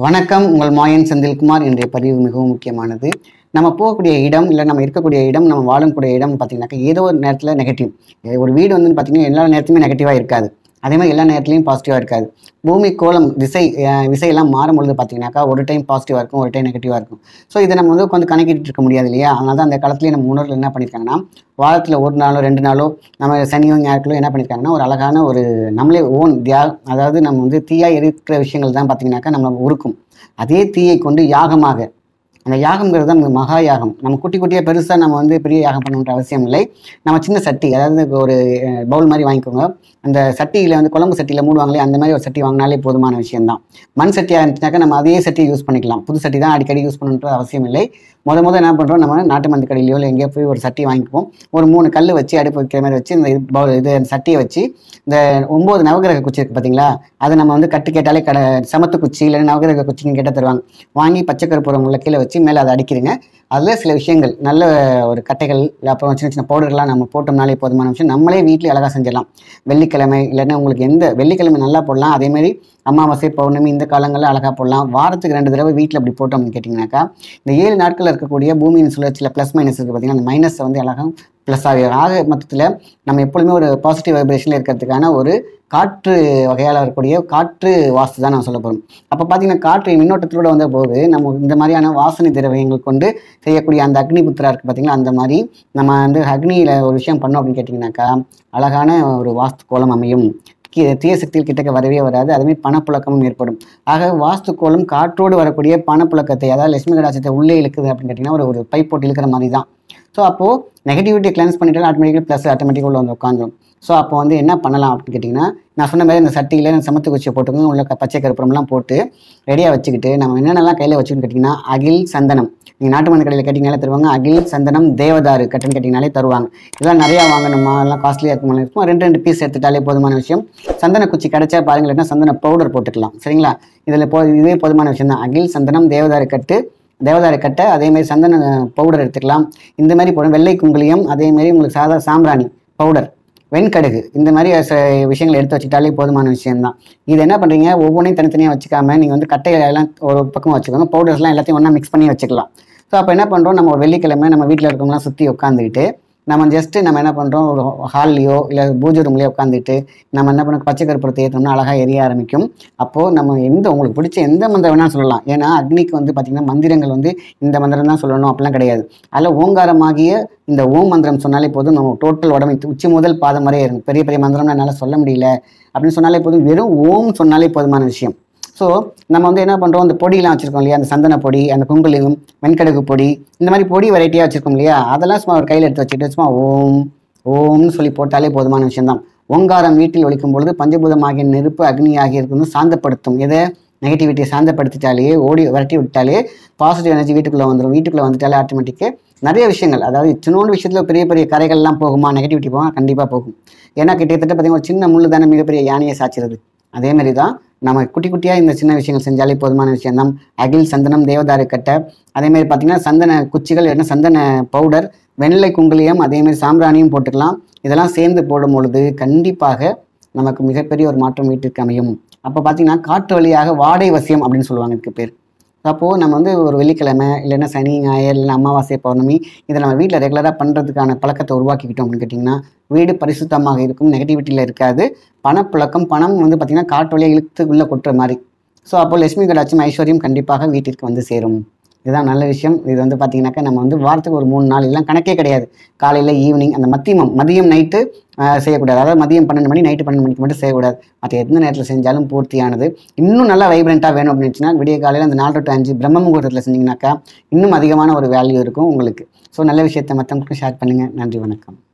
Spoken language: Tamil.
வணக்கம் உங்கள் மாயன் செந்தில்குமார் இன்றைய பதிவு மிகவும் முக்கியமானது நம்ம போகக்கூடிய இடம் இல்லை நம்ம இருக்கக்கூடிய இடம் நம்ம வாழக்கூடிய இடம் பார்த்தீங்கன்னாக்கா ஏதோ ஒரு நேரத்தில் நெகட்டிவ் ஒரு வீடு வந்து பார்த்தீங்கன்னா எல்லா நேரத்துலையுமே நெகட்டிவாக இருக்காது அதே மாதிரி எல்லா நேரத்துலையும் பாசிட்டிவாக இருக்காது பூமி கோலம் திசை அஹ், விசையெல்லாம் மாறும்பொழுது பார்த்தீங்கன்னாக்கா ஒரு டைம் பாசிட்டிவாக இருக்கும் ஒரு டைம் நெகட்டிவாக இருக்கும் ஸோ இதை நம்ம வந்து உட்காந்து கணக்கிட்டு இருக்க முடியாது இல்லையா அதனால தான் அந்த காலத்துலேயே நம்ம முன்னோர்கள் என்ன பண்ணியிருக்காங்கன்னா வாரத்தில் ஒரு நாளோ ரெண்டு நாளோ நம்ம சனியோ ஞாயிற்றுலோ என்ன பண்ணியிருக்காங்கன்னா ஒரு அழகான ஒரு நம்மளே ஓன் தியா அதாவது நம்ம வந்து தீயா இருக்கிற விஷயங்கள் தான் பார்த்தீங்கன்னாக்கா நம்ம உருக்கும் அதே தீயை கொண்டு யாகமாக அந்த யாகம்ங்கிறது தான் நம்ம மகா யாகம் நம்ம குட்டி குட்டியாக பெருசாக நம்ம வந்து பெரிய யாகம் பண்ணணுன்ற அவசியம் இல்லை நம்ம சின்ன சட்டி அதாவது ஒரு பவுல் மாதிரி வாங்கிக்கோங்க அந்த சட்டியில் வந்து குழம்பு சட்டியில் மூடுவாங்களே அந்த மாதிரி ஒரு சட்டி வாங்கினாலே போதுமான விஷயம்தான் மண் சட்டியாக இருந்துச்சுனாக்கா நம்ம அதே சட்டியை யூஸ் பண்ணிக்கலாம் புது சட்டி தான் அடிக்கடி யூஸ் பண்ணணுன்ற அவசியம் இல்லை முத முத என்ன பண்ணுறோம் நம்ம நாட்டு மருந்து கடையிலையோ இல்லை எங்கேயோ போய் ஒரு சட்டி வாங்கிக்குவோம் ஒரு மூணு கல் வச்சு அடுப்பு வைக்கிற மாதிரி வச்சு இந்த இது பவுல் இது அந்த சட்டியை வச்சு இந்த ஒம்பது நவகிரக குச்சி இருக்குது பார்த்தீங்களா அதை நம்ம வந்து கட்டு கேட்டாலே கடை சமத்து குச்சி இல்லை நவகிரக குச்சின்னு கேட்டால் தருவாங்க வாங்கி பச்சை கருப்பூரம் உள்ள கீழே வச்சு மேலே அதை அடிக்கிறீங்க அதில் சில விஷயங்கள் நல்ல ஒரு கட்டைகள் இல்லை அப்புறம் சின்ன சின்ன பவுடர்லாம் நம்ம போட்டோம்னாலே போதுமான விஷயம் நம்மளே வீட்டில் அழகாக செஞ்சிடலாம் வெள்ளிக்கிழமை இல்லைன்னா உங்களுக்கு எந்த வெள்ளிக்கிழமை நல்லா போடலாம் அதேமாதிரி அமாவாசை பௌர்ணமி இந்த காலங்களில் அழகாக போடலாம் வாரத்துக்கு ரெண்டு தடவை வீட்டில் அப்படி போட்டோம்னு கேட்டிங்கனாக்கா இந்த ஏழு நாட்களில் இருக்கக்கூடிய பூமியின் சுழற்சியில் ப்ளஸ் மைனஸ் இருக்குது பார்த்தீங்கன்னா அந்த மைனஸை வந்து அழகாக ப்ளஸ் ஆகி ஆக மொத்தத்தில் நம்ம எப்பொழுதுமே ஒரு பாசிட்டிவ் வைப்ரேஷனில் இருக்கிறதுக்கான ஒரு காற்று வகையால் இருக்கக்கூடிய காற்று வாஸ்து தான் நான் சொல்ல போகிறோம் அப்போ பார்த்தீங்கன்னா காற்று மின்னோட்டத்தோட வந்த போது நம்ம இந்த மாதிரியான வாசனை திரவியங்கள் கொண்டு செய்யக்கூடிய அந்த அக்னி புத்திரா இருக்குது பார்த்தீங்களா அந்த மாதிரி நம்ம வந்து அக்னியில் ஒரு விஷயம் பண்ணோம் அப்படின்னு கேட்டிங்கனாக்கா அழகான ஒரு வாஸ்து கோலம் அமையும் கீ- தீய சக்திகள் கிட்டக்க வரவே வராது அதுமாதிரி பணப்புழக்கமும் ஏற்படும் ஆக வாஸ்து கோலம் காற்றோடு வரக்கூடிய பணப்புழக்கத்தை அதாவது லட்சுமி கடாச்சத்தை உள்ளே இழுக்குது அப்படின்னு கேட்டிங்கன்னா ஒரு ஒரு பைப் போட்டு இழுக்கிற மாதிரி தான் ஸோ அப்போது நெகட்டிவிட்டி கிளென்ஸ் பண்ணிட்டாலும் ஆட்டோமேட்டிக்கலி ப்ளஸ் ஆட்டோமேட்டிக்காக உள்ள வந்து உட்காந்துரும் ஸோ அப்போ வந்து என்ன பண்ணலாம் அப்படின்னு கேட்டிங்கன்னா நான் சொன்ன மாதிரி இந்த சட்டியில் இந்த சமத்து குச்சியை போட்டுக்கோங்க உள்ள க- பச்சை கருப்புறம்லாம் போட்டு ரெடியாக வச்சுக்கிட்டு நம்ம என்னென்னலாம் கையில் வச்சுக்கணும்னு கேட்டிங்கன்னா அகில் சந்தனம் நீங்கள் நாட்டு மருந்து கடையில் கேட்டிங்கனாலே தருவாங்க அகில் சந்தனம் தேவதாரு கட்டுன்னு கேட்டிங்கனாலே தருவாங்க இதெல்லாம் நிறையா வாங்கணுமா எல்லாம் காஸ்ட்லியாக இருக்குமா இருக்கும் ரெண்டு ரெண்டு பீஸ் எடுத்துட்டாலே போதுமான விஷயம் சந்தன குச்சி கிடைச்சா பாருங்கள் இல்லைன்னா சந்தன பவுடர் போட்டுக்கலாம் சரிங்களா இதில் போ இதுவே போதுமான விஷயம் தான் அகில் சந்தனம் தேவதாரு கட்டு தேவதாரு கட்டை அதேமாதிரி சந்தன பவுடர் எடுத்துக்கலாம் இந்த மாதிரி போடும் வெள்ளை குங்குளியம் அதேமாரி உங்களுக்கு சாதா சாம்பிராணி பவுடர் வெண்கடுகு இந்த மாதிரி ச- விஷயங்களை எடுத்து வச்சுக்கிட்டாலே போதுமான விஷயம்தான் இது என்ன பண்ணுறீங்க ஒவ்வொன்றையும் தனித்தனியாக வச்சுக்காம நீங்கள் வந்து கட்டைகளை எல்லாம் ஒரு பக்கம் வச்சுக்கோங்க பவுடர்ஸ்லாம் எல்லாத்தையும் ஒன்றா மிக்ஸ் பண்ணி வச்சுக்கலாம் ஸோ அப்போ என்ன பண்ணுறோம் நம்ம ஒரு வெள்ளிக்கிழமை நம்ம வீட்டில் இருக்கவங்களாம் சுற்றி உட்காந்துக்கிட்டு நம்ம ஜஸ்ட்டு நம்ம என்ன பண்ணுறோம் ஒரு ஹால்லையோ இல்லை பூஜை ரூம்லேயோ உட்காந்துட்டு நம்ம என்ன பண்ண பச்சை கருப்பூரத்தை ஏற்றோம்னா அழகாக எரிய ஆரம்பிக்கும் அப்போது நம்ம எந்த உங்களுக்கு பிடிச்ச எந்த மந்திரம் வேணாலும் சொல்லலாம் ஏன்னா அக்னிக்கு வந்து பார்த்திங்கன்னா மந்திரங்கள் வந்து இந்த மந்திரம் தான் சொல்லணும் அப்படிலாம் கிடையாது அதில் ஓங்காரமாகிய இந்த ஓம் மந்திரம் சொன்னாலே போதும் நம்ம டோட்டல் உடம்பு உச்சி முதல் பாதம் வரையே இருக்கும் பெரிய பெரிய மந்திரம்லாம் என்னால் சொல்ல முடியல அப்படின்னு சொன்னாலே போதும் வெறும் ஓம் சொன்னாலே போதுமான விஷயம் ஸோ நம்ம வந்து என்ன பண்ணுறோம் அந்த பொடியெல்லாம் வச்சுருக்கோம் இல்லையா அந்த சந்தன பொடி அந்த குங்குலியம் வெண்கடுகு பொடி இந்த மாதிரி பொடி வெரைட்டியாக வச்சுருக்கோம் இல்லையா அதெல்லாம் சும்மா ஒரு கையில் எடுத்து வச்சுட்டு சும்மா ஓம் ஓம்னு சொல்லி போட்டாலே போதுமான விஷயம்தான் ஓங்காரம் வீட்டில் ஒழிக்கும் பொழுது பஞ்சபூதமாகிய நெருப்பு அக்னி ஆகிய இருக்கிறது சாந்தப்படுத்தும் எதை நெகட்டிவிட்டியை சாந்தப்படுத்திட்டாலே ஓடி விரட்டி விட்டாலே பாசிட்டிவ் எனர்ஜி வீட்டுக்குள்ளே வந்துடும் வீட்டுக்குள்ளே வந்துட்டாலே ஆட்டோமேட்டிக்கு நிறைய விஷயங்கள் அதாவது சின்னோண்டு விஷயத்தில் பெரிய பெரிய கரைகள்லாம் போகுமா நெகட்டிவிட்டி போகுமா கண்டிப்பாக போகும் ஏன்னா கிட்டத்தட்ட பார்த்தீங்கன்னா ஒரு சின்ன முள்ளு தானே மிகப்பெரிய யானையை சாச்சிருது அதே மாதிரி தான் நம்ம குட்டி குட்டியாக இந்த சின்ன விஷயங்கள் செஞ்சாலே போதுமான விஷயம்தான் அகில் சந்தனம் தேவதாரு கட்டை அதே மாதிரி பார்த்தீங்கன்னா சந்தன குச்சிகள் என்ன சந்தன பவுடர் வெள்ளை குங்குலியம் அதே மாதிரி சாம்பிராணியும் போட்டுக்கலாம் இதெல்லாம் சேர்ந்து போடும் பொழுது கண்டிப்பாக நமக்கு மிகப்பெரிய ஒரு மாற்றம் வீட்டிற்கு அமையும் அப்போ பார்த்தீங்கன்னா காற்று வழியாக வாடை வசியம் அப்படின்னு சொல்லுவாங்க இதுக்கு பேர் அப்போது நம்ம வந்து ஒரு வெள்ளிக்கிழமை இல்லைன்னா சனி ஞாயிறு இல்லைன்னா அமாவாசை பௌர்ணமி இதை நம்ம வீட்டில் ரெகுலராக பண்ணுறதுக்கான பழக்கத்தை உருவாக்கிக்கிட்டோம் அப்படின்னு கேட்டிங்கன்னா வீடு பரிசுத்தமாக இருக்கும் நெகட்டிவிட்டியில் இருக்காது பணப்புழக்கம் பணம் வந்து பார்த்திங்கன்னா காட்டு வழியாக இழுத்து உள்ளே கொட்டுற மாதிரி ஸோ அப்போ லட்சுமி கடாட்சம் ஐஸ்வர்யம் கண்டிப்பாக வீட்டிற்கு வந்து சேரும் இதுதான் நல்ல விஷயம் இது வந்து பார்த்தீங்கன்னாக்கா நம்ம வந்து வாரத்துக்கு ஒரு மூணு நாள் இதெல்லாம் கணக்கே கிடையாது காலையில் ஈவினிங் அந்த மத்தியமம் மதியம் நைட்டு செய்யக்கூடாது அதாவது மதியம் பன்னெண்டு மணி நைட்டு பன்னெண்டு மணிக்கு மட்டும் செய்யக்கூடாது மற்ற எந்த நேரத்தில் செஞ்சாலும் பூர்த்தியானது இன்னும் நல்லா வைப்ரண்ட்டாக வேணும் அப்படின்னு இருந்துச்சுன்னா விடிய காலையில் அந்த நாலு டு அஞ்சு பிரம்ம முகூர்த்தத்தில் செஞ்சீங்கன்னாக்கா இன்னும் அதிகமான ஒரு வேல்யூ இருக்கும் உங்களுக்கு ஸோ நல்ல விஷயத்தை மற்றவங்களுக்கும் ஷேர் பண்ணுங்கள் நன்றி வணக்கம்